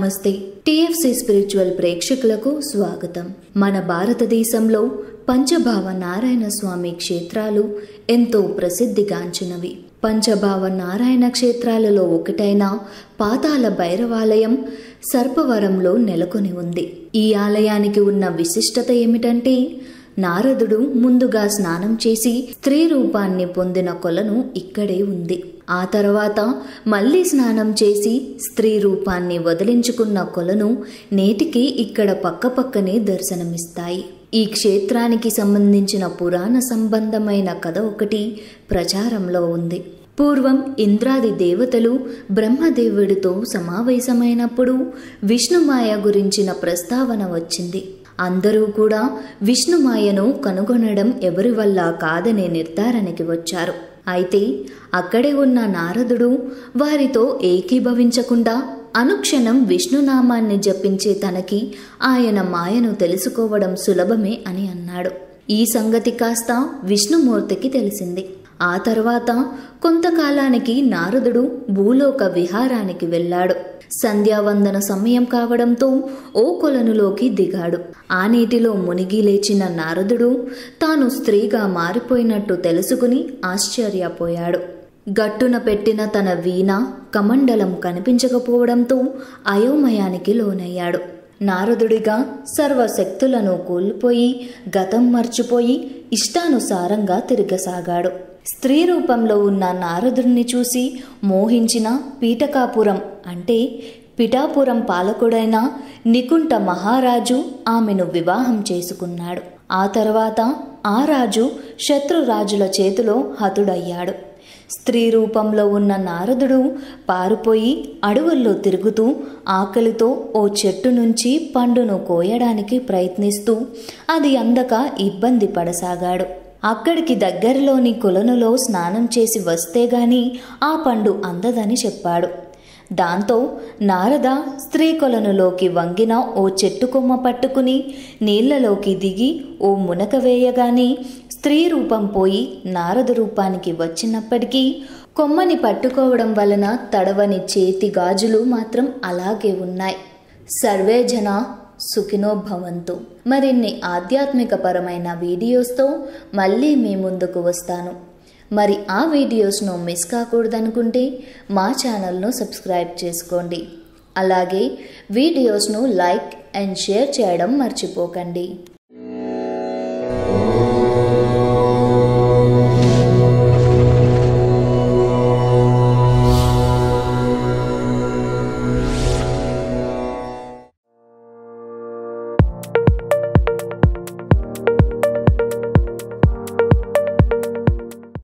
నమస్తే TFC spiritual ప్రేక్షకులకు స్వాగతం మన భారతదేశంలో పంచభావ నారాయణ స్వామి క్షేత్రాలు ఎంతో ప్రసిద్ధిగాంచినవి పంచభావ నారాయణ క్షేత్రాలలో ఒకటైన పాతాల భైరవాలయం సర్పవరంలో నెలకొని ఉంది ఈ ఆలయానికి ఉన్న విశిష్టత ఏమిటంటే నారదుడు ముందుగా స్నానం చేసి స్త్రీ రూపాన్ని పొందిన కొలను ఇక్కడే ఉంది ఆ తర్వాత మళ్ళీ స్నానం చేసి స్త్రీ రూపాన్ని వదిలించుకున్న కొలను నేటికి ఇక్కడ పక్కపక్కనే దర్శనమిస్తాయి ఈ క్షేత్రానికి సంబంధించిన పురాణ సంబంధమైన కథ ఒకటి ప్రచారంలో ఉంది పూర్వం ఇంద్రాది దేవతలు బ్రహ్మదేవుడితో సమావేశమైనప్పుడు విష్ణుమాయ గురించిన ప్రస్తావన వచ్చింది అందరూ కూడా విష్ణుమాయను కనుగొనడం ఎవరి వల్ల కాదనే నిర్ధారణకి వచ్చారు అయితే అక్కడే ఉన్న నారదుడు వారితో ఏకీభవించకుండా అనుక్షణం విష్ణునామాన్ని జపించే తనకి ఆయన మాయను తెలుసుకోవడం సులభమే అని అన్నాడు ఈ సంగతి కాస్త విష్ణుమూర్తికి తెలిసింది ఆ తర్వాత కొంతకాలానికి నారదుడు భూలోక విహారానికి వెళ్ళాడు సంధ్యావందన సమయం కావడంతో ఓ కొలనులోకి దిగాడు ఆ నీటిలో మునిగి లేచిన నారదుడు తాను స్త్రీగా మారిపోయినట్టు తెలుసుకుని ఆశ్చర్యపోయాడు గట్టున పెట్టిన తన వీణ కమండలం కనిపించకపోవడంతో అయోమయానికి లోనయ్యాడు నారదుడిగా సర్వశక్తులను కోల్పోయి గతం మర్చిపోయి ఇష్టానుసారంగా తిరగసాగాడు స్త్రీ రూపంలో ఉన్న నారదుడిని చూసి మోహించిన పీఠకాపురం అంటే పిఠాపురం పాలకుడైన నికుంఠ మహారాజు ఆమెను వివాహం చేసుకున్నాడు ఆ తర్వాత ఆ రాజు శత్రురాజుల చేతిలో హతుడయ్యాడు స్త్రీ రూపంలో ఉన్న నారదుడు పారిపోయి అడవుల్లో తిరుగుతూ ఆకలితో ఓ చెట్టు నుంచి పండును కోయడానికి ప్రయత్నిస్తూ అది అందక ఇబ్బంది పడసాగాడు అక్కడికి దగ్గరలోని కొలనులో స్నానం చేసి వస్తే గాని ఆ పండు అందదని చెప్పాడు దాంతో నారద స్త్రీ కొలనులోకి వంగిన ఓ చెట్టు కొమ్మ పట్టుకుని నీళ్లలోకి దిగి ఓ మునక వేయగానే స్త్రీ రూపం పోయి నారద రూపానికి వచ్చినప్పటికీ కొమ్మని పట్టుకోవడం వలన తడవని చేతి గాజులు మాత్రం అలాగే ఉన్నాయి సర్వే జన సుఖినో భవంతు మరిన్ని ఆధ్యాత్మిక పరమైన వీడియోస్తో మళ్ళీ మీ ముందుకు వస్తాను మరి ఆ వీడియోస్ను మిస్ కాకూడదనుకుంటే మా ఛానల్ను సబ్స్క్రైబ్ చేసుకోండి అలాగే వీడియోస్ను లైక్ అండ్ షేర్ చేయడం మర్చిపోకండి